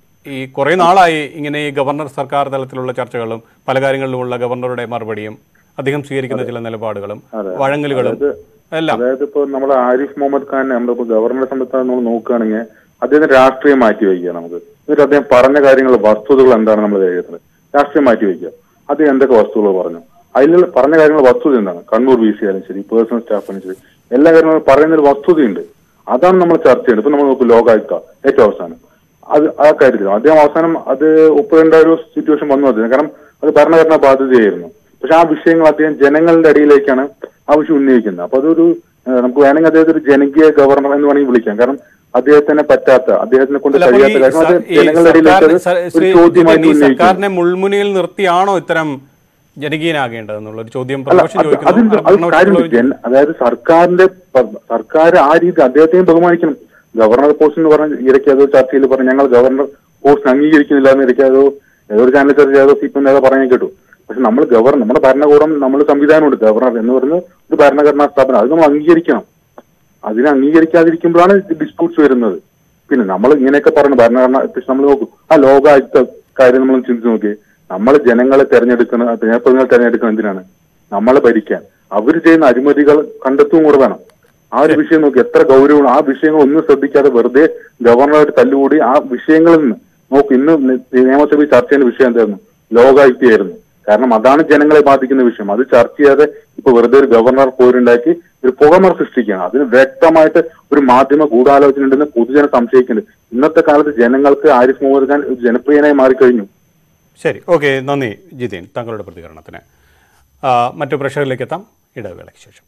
S1: ഈ കുറേ നാളായി ഇങ്ങനെ ഈ ഗവർണർ സർക്കാർ തലത്തിലുള്ള ചർച്ചകളും പല കാര്യങ്ങളിലുമുള്ള ഗവർണറുടെ മറുപടിയും അദ്ദേഹം സ്വീകരിക്കുന്ന ചില നിലപാടുകളും വഴങ്ങലുകളും എല്ലാം
S10: അതായത് ഇപ്പൊ നമ്മുടെ ആരിഫ് മുഹമ്മദ് ഖാൻ നമ്മളിപ്പോ ഗവർണറെ സംബന്ധിച്ച് നമ്മൾ നോക്കുകയാണെങ്കിൽ അദ്ദേഹത്തിന് രാഷ്ട്രീയം മാറ്റി വയ്ക്കുക നമുക്ക് എന്നിട്ട് അദ്ദേഹം പറഞ്ഞ കാര്യങ്ങൾ വസ്തുതകൾ എന്താണ് നമ്മൾ എഴുതുന്നത് രാഷ്ട്രീയം മാറ്റി വയ്ക്കുക അദ്ദേഹം എന്തൊക്കെ വസ്തുതകൾ പറഞ്ഞു അതിൽ പറഞ്ഞ കാര്യങ്ങൾ വസ്തുത എന്താണ് കണ്ണൂർ വി സി ആയാലും ശരി പേഴ്സണൽ സ്റ്റാഫായാലും ശരി എല്ലാ കാര്യങ്ങളും പറയുന്നൊരു വസ്തുതയുണ്ട് അതാണ് നമ്മൾ ചർച്ച ചെയ്യുന്നത് ഇപ്പൊ നമ്മൾ നോക്കും ലോകായുക്ത ഏറ്റവും അവസാനം അത് ആ കാര്യത്തിൽ അദ്ദേഹം അവസാനം അത് ഒപ്പിടേണ്ട ഒരു സിറ്റുവേഷൻ വന്നു അദ്ദേഹം കാരണം അത് ഭരണഘടനാ ബാധ്യതയായിരുന്നു പക്ഷെ ആ വിഷയങ്ങൾ അദ്ദേഹം ജനങ്ങളുടെ ഇടയിലേക്കാണ് ആ വിഷയം ഉന്നയിക്കുന്നത് അപ്പൊ അതൊരു ഏഹ്, നമുക്ക് വേണമെങ്കിൽ അദ്ദേഹത്തെ ഒരു ജനകീയ ഗവർണർ എന്ന് വേണമെങ്കിൽ വിളിക്കാം കാരണം അദ്ദേഹത്തിനെ പറ്റാത്ത അദ്ദേഹത്തിനെ കൊണ്ട്
S1: അല്ല, അപ്പോൾ ഈ
S10: കഴിയാത്ത കാര്യം
S1: സ-
S10: അത്
S1: ഈ
S10: ജനങ്ങളുടെ ഇടയിലേക്ക്
S1: സർക്കാർ-
S10: അത്
S1: സ-
S10: ഒരു
S1: ശ്രീ
S10: ചോദ്യമായിട്ട്
S1: ജിതിൻ, ഈ
S10: ഉന്നയിക്കുന്നു
S1: സർക്കാരിനെ മുൾമുനയിൽ നിർത്തിയാണോ ഇത്തരം ജനകീയനാകേണ്ടതെന്നുള്ള ഒരു ചോദ്യം
S10: അല്ല
S1: പ്രതിപക്ഷം
S10: അത്
S1: ചോദിക്കുന്നു
S10: അതിന് അത്
S1: ഭരണപക്ഷം
S10: കാര്യമുണ്ട്
S1: ചോദിക്കുന്നു.
S10: ജന അതായത് സർക്കാരിന്റെ പ- സർക്കാർ ആ രീതി അദ്ദേഹത്തെയും ബഹുമാനിക്കണം ഗവർണർ പോസ്റ്റ് എന്ന് പറഞ്ഞ ഇടയ്ക്ക് അത് ചർച്ചയിൽ പറഞ്ഞു ഞങ്ങൾ ഗവർണർ പോസ്റ്റ് അംഗീകരിക്കുന്നില്ല എന്ന് ഇടയ്ക്ക് അതോ ഏതൊരു ചാനൽ ചർച്ച ചെയ്തോ സി പി നേതാവ് പറയാൻ കേട്ടു പക്ഷെ നമ്മൾ ഗവർണർ നമ്മുടെ ഭരണകൂടം നമ്മൾ സംവിധാനമുണ്ട് ഗവർണർ എന്ന് പറയുന്ന ഒരു ഭരണഘടനാ സ്ഥാപനം അത് നമ്മൾ അംഗീകരിക്കണം അതിനെ അംഗീകരിക്കാതിരിക്കുമ്പോഴാണ് ഡിസ്പ്യൂട്ട്സ് വരുന്നത് പിന്നെ നമ്മൾ ഇങ്ങനെയൊക്കെ പറയുന്നത് ഭരണഘടന നമ്മൾ നോക്കും ആ ലോകായുക്ത കാര്യം നമ്മൾ ചിന്തിച്ച് നോക്കി നമ്മൾ ജനങ്ങളെ തെരഞ്ഞെടുക്കുന്ന ജനപ്രതിനിധികളെ തെരഞ്ഞെടുക്കുന്നത് എന്തിനാണ് നമ്മളെ ഭരിക്കാൻ അവർ ചെയ്യുന്ന അഴിമതികൾ കണ്ടെത്തും കൂടെ വേണം ആ ഒരു വിഷയം നോക്കി എത്ര ഗൗരവമാണ് ആ വിഷയങ്ങൾ ഒന്നും ശ്രദ്ധിക്കാതെ വെറുതെ ഗവർണറായിട്ട് തല്ലുകൂടി ആ വിഷയങ്ങളിൽ നിന്ന് നോക്ക് ഇന്ന് നിയമസഭയിൽ ചർച്ച ചെയ്യുന്ന വിഷയം എന്തായിരുന്നു ലോകായുക്തയായിരുന്നു കാരണം അതാണ് ജനങ്ങളെ ബാധിക്കുന്ന വിഷയം അത് ചർച്ച ചെയ്യാതെ ഇപ്പൊ വെറുതെ ഒരു ഗവർണർ പോരുണ്ടാക്കി ഒരു പുകമറ സൃഷ്ടിക്കുകയാണ് അതിന് വ്യക്തമായിട്ട് ഒരു മാധ്യമ ഗൂഢാലോചന ഉണ്ടെന്ന് പൊതുജനം സംശയിക്കുന്നുണ്ട് ഇന്നത്തെ കാലത്ത് ജനങ്ങൾക്ക് ആരിഫ് മുഹമ്മദ് ഖാൻ ഒരു ജനപ്രിയനായി മാറിക്കഴിഞ്ഞു
S1: ശരി ഓക്കെ നന്ദി ജിതിൻ താങ്കളുടെ പ്രതികരണത്തിന് ആ, മറ്റു പ്രേക്ഷകരിലേക്ക് എത്താം ഇടവേളയ്ക്ക് ശേഷം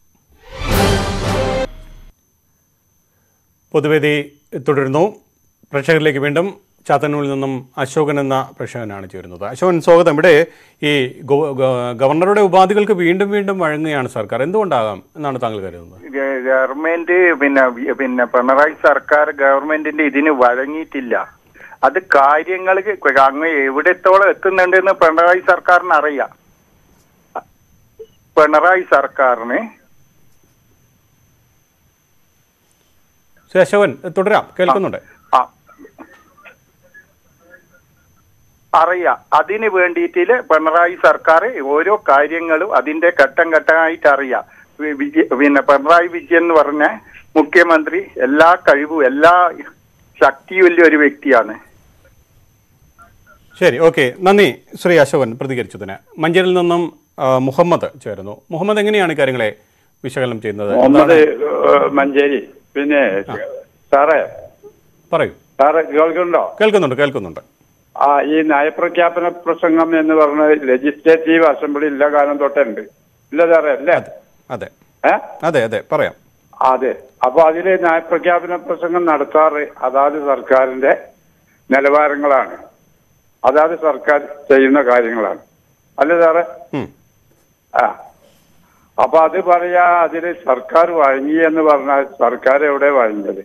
S1: പൊതുവേദി തുടരുന്നു പ്രേക്ഷകരിലേക്ക് വീണ്ടും ചാത്തന്നൂരിൽ നിന്നും അശോകൻ എന്ന പ്രേക്ഷകനാണ് ചേരുന്നത് അശോകൻ സ്വാഗതം ഇവിടെ ഈ ഗവ- ഗ- ഗവർണറുടെ ഉപാധികൾക്ക് വീണ്ടും വീണ്ടും വഴങ്ങുകയാണ് സർക്കാർ എന്തുകൊണ്ടാകാം എന്നാണ് താങ്കൾ കരുതുന്നത്
S11: ഗ- ഗവൺമെന്റ് പിന്നെ വി- പിന്നെ പിണറായി സർക്കാർ ഗവൺമെന്റിന്റെ ഇതിന് വഴങ്ങിയിട്ടില്ല അത് കാര്യങ്ങൾ അങ്ങ് എവിടത്തോളം എത്തുന്നുണ്ടെന്ന് പിണറായി സർക്കാരിന് അറിയാം പിണറായി സർക്കാരിന്
S1: ശ്രീ അശോകൻ തുടരാം കേൾക്കുന്നുണ്ട്
S11: ആ. അറിയാം അതിന് വേണ്ടിയിട്ട് പിണറായി സർക്കാർ ഓരോ കാര്യങ്ങളും അതിന്റെ ഘട്ടം ഘട്ടമായിട്ട് അറിയാം വി- വിജയ പിന്നെ പിണറായി വിജയൻ എന്ന് പറഞ്ഞ മുഖ്യമന്ത്രി എല്ലാ കഴിവും എല്ലാ ശക്തിയുള്ള ഒരു വ്യക്തിയാണ്
S1: ശരി ഓക്കെ നന്ദി ശ്രീ അശോകൻ പ്രതികരിച്ചതിന് മഞ്ചേരിയിൽ നിന്നും ആ, മുഹമ്മദ് ചേരുന്നു മുഹമ്മദ് എങ്ങനെയാണ് ഈ കാര്യങ്ങളെ വിശകലനം ചെയ്യുന്നത്
S12: മുഹമ്മദ്
S1: എന്താണ്
S12: ഏഹ്, മഞ്ചേരി പിന്നെ സാറേ
S1: പറയൂ
S12: സാറേ കേൾക്കുന്നുണ്ടോ
S1: കേൾക്കുന്നുണ്ട് കേൾക്കുന്നുണ്ട്
S12: ആ ഈ നയപ്രഖ്യാപന പ്രസംഗം എന്ന് പറഞ്ഞ ലെജിസ്ലേറ്റീവ് അസംബ്ലി എല്ലാ കാലം തൊട്ടുണ്ട് ഇല്ല സാറേ അല്ലേ
S1: അതെ
S12: ഏ
S1: അതെ അതെ പറയാം
S12: അതെ അപ്പൊ അതില് നയപ്രഖ്യാപന പ്രസംഗം നടത്താറ് അതാത് സർക്കാരിന്റെ നിലവാരങ്ങളാണ് അതാത് സർക്കാർ ചെയ്യുന്ന കാര്യങ്ങളാണ് അല്ലേ സാറേ
S1: ഉം.
S12: ആ അപ്പൊ അത് പറയാ അതില് സർക്കാർ വഴങ്ങി എന്ന് പറഞ്ഞാൽ സർക്കാർ എവിടെ വഴങ്ങിയത്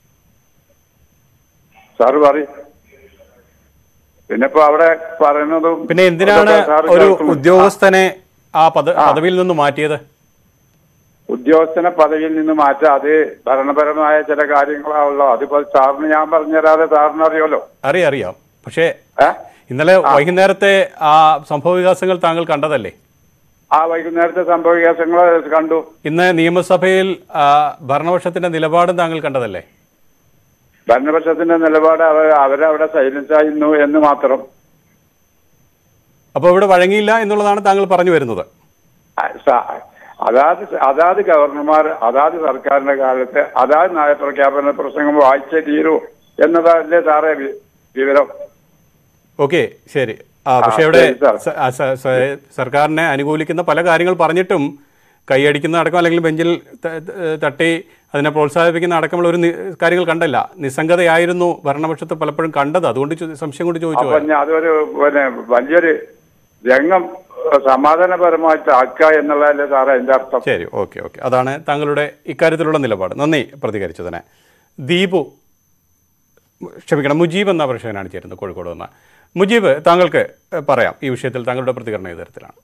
S12: സാറ് പറയും പിന്നെ ഇപ്പൊ അവിടെ പറയുന്നതും
S1: പിന്നെ എന്തിനാണ്
S12: അതൊക്കെ സാറ്
S1: ഒരു
S12: കേൾക്കും.
S1: ഉദ്യോഗസ്ഥനെ ആ പദ പദവിയിൽ നിന്ന് മാറ്റിയത്
S12: ഉദ്യോഗസ്ഥനെ പദവിയിൽ നിന്ന് മാറ്റാം അത് ഭരണപരമായ ചില കാര്യങ്ങളാണല്ലോ അതിപ്പോ സാറിന് ഞാൻ പറഞ്ഞുതരാതെ സാറിന് അറിയാലോ
S1: അറിയാം അറിയാം പക്ഷേ ഇന്നലെ വൈകുന്നേരത്തെ ആ സംഭവ വികാസങ്ങൾ താങ്കൾ കണ്ടതല്ലേ
S12: ആ വൈകുന്നേരത്തെ സംഭവ വികാസങ്ങൾ കണ്ടു
S1: ഇന്ന് നിയമസഭയിൽ ആ, ഭരണപക്ഷത്തിന്റെ നിലപാടും താങ്കൾ കണ്ടതല്ലേ
S12: ഭരണപക്ഷത്തിന്റെ നിലപാട് അവർ അവരവിടെ സൈലൻസ് ആയിരുന്നു എന്ന് മാത്രം
S1: അപ്പോൾ ഇവിടെ വഴങ്ങിയില്ല എന്നുള്ളതാണ് താങ്കൾ പറഞ്ഞു വരുന്നത്
S12: ആ, സ- അതാത് അതാത് ഗവർണർമാർ അതാത് സർക്കാരിന്റെ കാലത്ത് അതാത് നയപ്രഖ്യാപന പ്രസംഗം വായിച്ചേ തീരൂ എന്നതല്ലേ സാറേ വി- വിവരം
S1: ഓക്കെ ശരി ആ
S12: ആ,
S1: പക്ഷേ ഇവിടെ
S12: ശരി, സാർ.
S1: സ- ആ, സ- സ- സർക്കാരിനെ അനുകൂലിക്കുന്ന പല കാര്യങ്ങൾ പറഞ്ഞിട്ടും കൈയടിക്കുന്ന അടക്കം അല്ലെങ്കിൽ ബെഞ്ചിൽ ത- ത- തട്ടി അതിനെ പ്രോത്സാഹിപ്പിക്കുന്ന അടക്കമുള്ള ഒരു നി- കാര്യങ്ങൾ കണ്ടല്ല നിസ്സംഗതയായിരുന്നു ഭരണപക്ഷത്ത് പലപ്പോഴും കണ്ടത് അതുകൊണ്ട് ചോ- സംശയം കൊണ്ട് ചോദിച്ചു
S12: അപ്പൊ ഞാൻ അതൊരു പിന്നെ വലിയൊരു രംഗം ഏഹ്, സമാധാനപരമായിട്ട് ആക്കുക എന്നുള്ളതല്ലേ സാറേ അതിന്റെ അർത്ഥം
S1: ശരി ഓക്കെ ഓക്കെ അതാണ് താങ്കളുടെ ഇക്കാര്യത്തിലുള്ള നിലപാട് നന്ദി പ്രതികരിച്ചതിന് ദീപു ക്ഷമിക്കണം മുജീബ് എന്ന പ്രേക്ഷകനാണ് ചേരുന്നത് കോഴിക്കോട് നിന്ന് മുജീബ് താങ്കൾക്ക് ഏഹ്, പറയാം ഈ വിഷയത്തിൽ താങ്കളുടെ പ്രതികരണം ഏത് തരത്തിലാണ്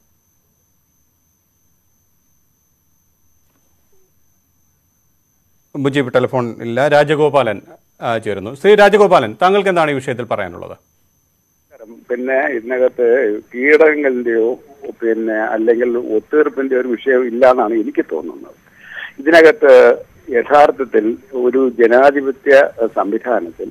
S1: മുജീബ് ടെലിഫോൺ ഇല്ല രാജഗോപാലൻ ആ, ചേരുന്നു ശ്രീ രാജഗോപാലൻ താങ്കൾക്ക് എന്താണ് ഈ വിഷയത്തിൽ പറയാനുള്ളത്
S13: പിന്നെ ഇതിനകത്ത് കീടങ്ങളുടെയോ പിന്നെ അല്ലെങ്കിൽ ഒത്തീർപ്പിന്റെ ഒരു വിഷയം ഇല്ല എന്നാണ് എനിക്ക് തോന്നുന്നത് ഇതിനകത്ത് യഥാർത്ഥത്തിൽ ഒരു ജനാധിപത്യ സംവിധാനത്തിൽ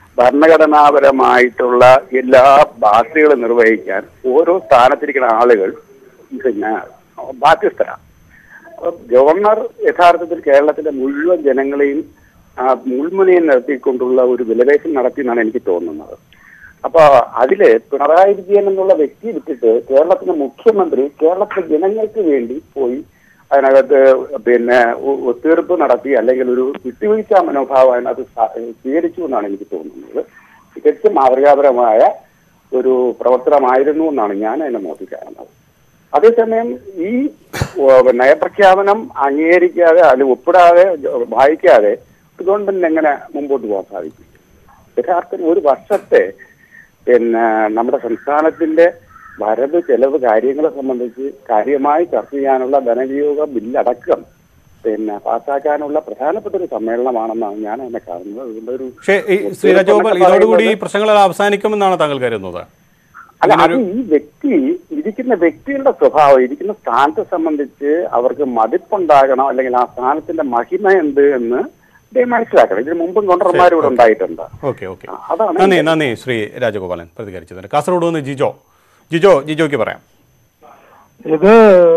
S13: ഭരണഘടനാപരമായിട്ടുള്ള എല്ലാ ബാധ്യതകളും നിർവഹിക്കാൻ ഓരോ സ്ഥാനത്തിരിക്കുന്ന ആളുകൾ പിന്നെ ബാധ്യസ്ഥരാണ് അപ്പൊ ഗവർണർ യഥാർത്ഥത്തിൽ കേരളത്തിലെ മുഴുവൻ ജനങ്ങളെയും ആ, മുൾമുനയിൽ നിർത്തിക്കൊണ്ടുള്ള ഒരു വിലപേശൽ നടത്തി എന്നാണ് എനിക്ക് തോന്നുന്നത് അപ്പൊ അതില് പിണറായി വിജയൻ എന്നുള്ള വ്യക്തി വിട്ടിട്ട് കേരളത്തിന്റെ മുഖ്യമന്ത്രി കേരളത്തിലെ ജനങ്ങൾക്ക് വേണ്ടി പോയി അതിനകത്ത് പിന്നെ ഒ- ഒത്തീർപ്പ് നടത്തി അല്ലെങ്കിൽ ഒരു വിട്ടുവീഴ്ച മനോഭാവം അതിനകത്ത് സ- സ്വീകരിച്ചു എന്നാണ് എനിക്ക് തോന്നുന്നത് തികച്ചും മാതൃകാപരമായ ഒരു പ്രവർത്തനമായിരുന്നു എന്നാണ് ഞാൻ അതിനെ നോക്കിക്കാണുന്നത് അതേസമയം ഈ ഓ, നയപ്രഖ്യാപനം അംഗീകരിക്കാതെ അതിൽ ഒപ്പിടാതെ ജ- വായിക്കാതെ ഗവൺമെന്റിന് എങ്ങനെ മുമ്പോട്ട് പോകാൻ സാധിക്കും യഥാർത്ഥത്തിൽ ഒരു വർഷത്തെ പിന്നെ നമ്മുടെ സംസ്ഥാനത്തിന്റെ വരവ് ചെലവ് കാര്യങ്ങളെ സംബന്ധിച്ച് കാര്യമായി ചർച്ച ചെയ്യാനുള്ള ധനവിനിയോഗ ബില്ലടക്കം പിന്നെ പാസ്സാക്കാനുള്ള പ്രധാനപ്പെട്ട ഒരു സമ്മേളനമാണെന്നാണ് ഞാൻ അതിനെ കാണുന്നത് അതുകൊണ്ട് ഒരു
S1: പക്ഷേ ഈ ശ്രീ രാജഗോപാൽ ഇതോടുകൂടി ഈ പ്രശ്നങ്ങൾ അവസാനിക്കുമെന്നാണ് താങ്കൾ കരുതുന്നത്
S13: അല്ല അത് ഈ വ്യക്തി ഇരിക്കുന്ന വ്യക്തികളുടെ സ്വഭാവം ഇരിക്കുന്ന സ്ഥാനത്തെ സംബന്ധിച്ച് അവർക്ക് മതിപ്പുണ്ടാകണം അല്ലെങ്കിൽ ആ സ്ഥാനത്തിന്റെ മഹിമ എന്ത് എന്ന് ഇദ്ദേഹം മനസ്സിലാക്കണം ഇതിന് മുമ്പും ഗവർണർമാർ ഇവിടെ ഉണ്ടായിട്ടുണ്ട്
S1: ഓക്കെ ഓക്കെ
S13: അതാണ്
S1: നന്ദി നന്ദി ശ്രീ രാജഗോപാലൻ പ്രതികരിച്ചതിന് കാസർഗോഡ് നിന്ന് ജിജോ ജിജോ ജിജോയ്ക്ക് പറയാം
S4: ഇത്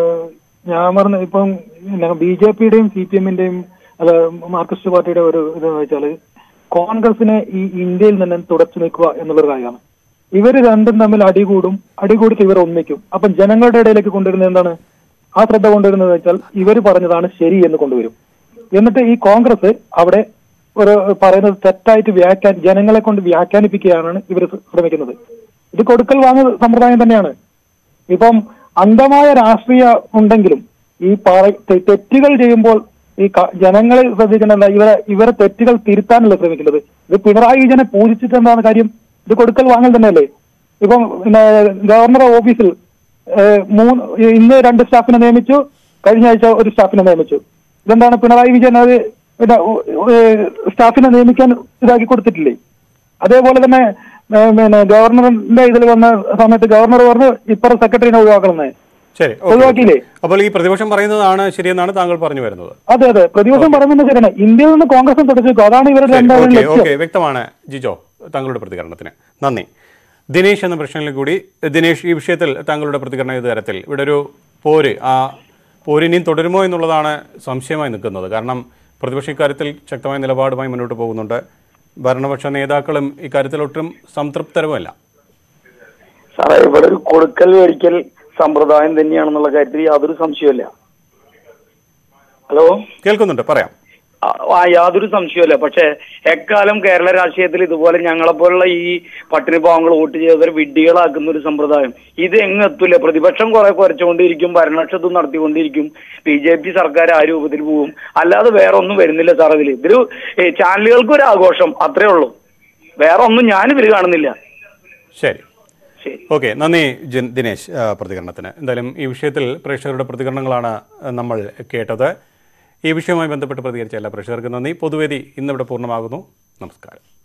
S4: ഞാൻ പറഞ്ഞ ഇപ്പം ബി ജെ പിയുടെയും സി പി എമ്മിന്റെയും അല്ല മാർക്സിസ്റ്റ് പാർട്ടിയുടെ ഒരു ഇതെന്ന് വെച്ചാല് കോൺഗ്രസിനെ ഈ ഇന്ത്യയിൽ നിന്ന് തുടച്ചു നിൽക്കുക എന്നുള്ളൊരു കാര്യമാണ് ഇവര് രണ്ടും തമ്മിൽ അടികൂടും അടികൂടിച്ച് ഇവർ ഒന്നിക്കും അപ്പം ജനങ്ങളുടെ ഇടയിലേക്ക് കൊണ്ടുവരുന്നത് എന്താണ് ആ ശ്രദ്ധ കൊണ്ടുവരുന്നത് വെച്ചാൽ ഇവര് പറഞ്ഞതാണ് ശരി എന്ന് കൊണ്ടുവരും എന്നിട്ട് ഈ കോൺഗ്രസ് അവിടെ ഒരു പറയുന്നത് തെറ്റായിട്ട് വ്യാഖ്യാൻ ജനങ്ങളെ കൊണ്ട് വ്യാഖ്യാനിപ്പിക്കുകയാണ് ഇവർ ശ്രമിക്കുന്നത് ഇത് കൊടുക്കൽ വാങ്ങൽ സമ്പ്രദായം തന്നെയാണ് ഇപ്പം അന്ധമായ രാഷ്ട്രീയ ഉണ്ടെങ്കിലും ഈ പറ- തെ- തെറ്റുകൾ ചെയ്യുമ്പോൾ ഈ ക- ജനങ്ങളെ ശ്രദ്ധിക്കേണ്ടത് ഇവരെ ഇവരെ തെറ്റുകൾ തിരുത്താനല്ല ശ്രമിക്കുന്നത് ഇത് പിണറായി വിജയനെ പൂജിച്ചിട്ട് എന്താണ് കാര്യം ഇത് കൊടുക്കൽ വാങ്ങൽ തന്നെയല്ലേ ഇപ്പം പിന്നെ ഗവർണർ ഓഫീസിൽ ഏഹ്, മൂന്ന് ഇന്ന് രണ്ട് സ്റ്റാഫിനെ നിയമിച്ചു കഴിഞ്ഞ ആഴ്ച ഒരു സ്റ്റാഫിനെ നിയമിച്ചു ഇതെന്താണ് പിണറായി വിജയൻ അത് പിന്നെ ഉ- ഏഹ്, സ്റ്റാഫിനെ നിയമിക്കാൻ ഇതാക്കി കൊടുത്തിട്ടില്ലേ അതേപോലെ തന്നെ ഏഹ്, പിന്നെ ഗവർണറിന്റെ ഇതിൽ വന്ന സമയത്ത് ഗവർണർ പറഞ്ഞു ഇപ്പറ സെക്രട്ടറിനെ ഒഴിവാക്കണമെന്ന്
S1: ശരി
S4: ഒഴിവാക്കിയില്ലേ
S1: അപ്പോൾ ഈ പ്രതിപക്ഷം പറയുന്നതാണ് ശരിയെന്നാണ് താങ്കൾ പറഞ്ഞു വരുന്നത്
S4: അതെ അതെ പ്രതിപക്ഷം പറയുന്നത് ശരിയാണ് ഇന്ത്യയിൽ നിന്ന് കോൺഗ്രസും തുടച്ചു അതാണ് ഇവരുടെ രണ്ടാളും
S1: ഓക്കെ
S4: ലക്ഷ്യം
S1: ഓക്കെ വ്യക്തമാണ് ജിജോ താങ്കളുടെ പ്രതികരണത്തിന് നന്ദി ദിനേശ് എന്ന പ്രശ്നങ്ങളിൽ കൂടി ദിനേശ് ഈ വിഷയത്തിൽ താങ്കളുടെ പ്രതികരണം ഏത് തരത്തിൽ ഇവിടെ ഒരു പോര് ആ പോരിനിയും തുടരുമോ എന്നുള്ളതാണ് സംശയമായി നിൽക്കുന്നത് കാരണം പ്രതിപക്ഷ ഇക്കാര്യത്തിൽ ശക്തമായ നിലപാടുമായി മുന്നോട്ട് പോകുന്നുണ്ട് ഭരണപക്ഷ നേതാക്കളും ഇക്കാര്യത്തിൽ ഒട്ടും സംതൃപ്തരുമല്ല
S14: സാറേ ഇവിടെ ഒരു കൊടുക്കൽ മേടിക്കൽ സമ്പ്രദായം തന്നെയാണെന്നുള്ള കാര്യത്തിൽ യാതൊരു സംശയമില്ല ഹലോ
S1: കേൾക്കുന്നുണ്ട് പറയാം
S14: ആ, ആ യാതൊരു സംശയമില്ല പക്ഷെ എക്കാലം കേരള രാഷ്ട്രീയത്തിൽ ഇതുപോലെ ഞങ്ങളെപ്പോലുള്ള ഈ പട്ടിണി പാവങ്ങൾ വോട്ട് ചെയ്തവരെ വിഡ്ഢികളാക്കുന്ന ഒരു സമ്പ്രദായം ഇത് എങ്ങും എത്തൂല പ്രതിപക്ഷം കുറെ കുറച്ചുകൊണ്ടിരിക്കും ഭരണപക്ഷത്തും നടത്തിക്കൊണ്ടിരിക്കും ബി ജെ പി സർക്കാർ ആ രൂപത്തിൽ പോവും അല്ലാതെ വേറെ ഒന്നും വരുന്നില്ല സാർ ഇതിൽ ഇതൊരു ഏ, ചാനലുകൾക്ക് ഒരു ആഘോഷം അത്രേ ഉള്ളൂ വേറെ ഒന്നും ഞാൻ ഇതിൽ കാണുന്നില്ല
S1: ശരി ഓക്കെ നന്ദി ജിൻ- ദിനേശ് ആ, പ്രതികരണത്തിന് എന്തായാലും ഈ വിഷയത്തിൽ പ്രേക്ഷകരുടെ പ്രതികരണങ്ങളാണ് ആ, നമ്മൾ കേട്ടത് ഈ വിഷയവുമായി ബന്ധപ്പെട്ട് പ്രതികരിച്ച എല്ലാ പ്രേക്ഷകർക്കും നന്ദി പൊതുവേദി ഇന്നിവിടെ പൂർണ്ണമാകുന്നു നമസ്കാരം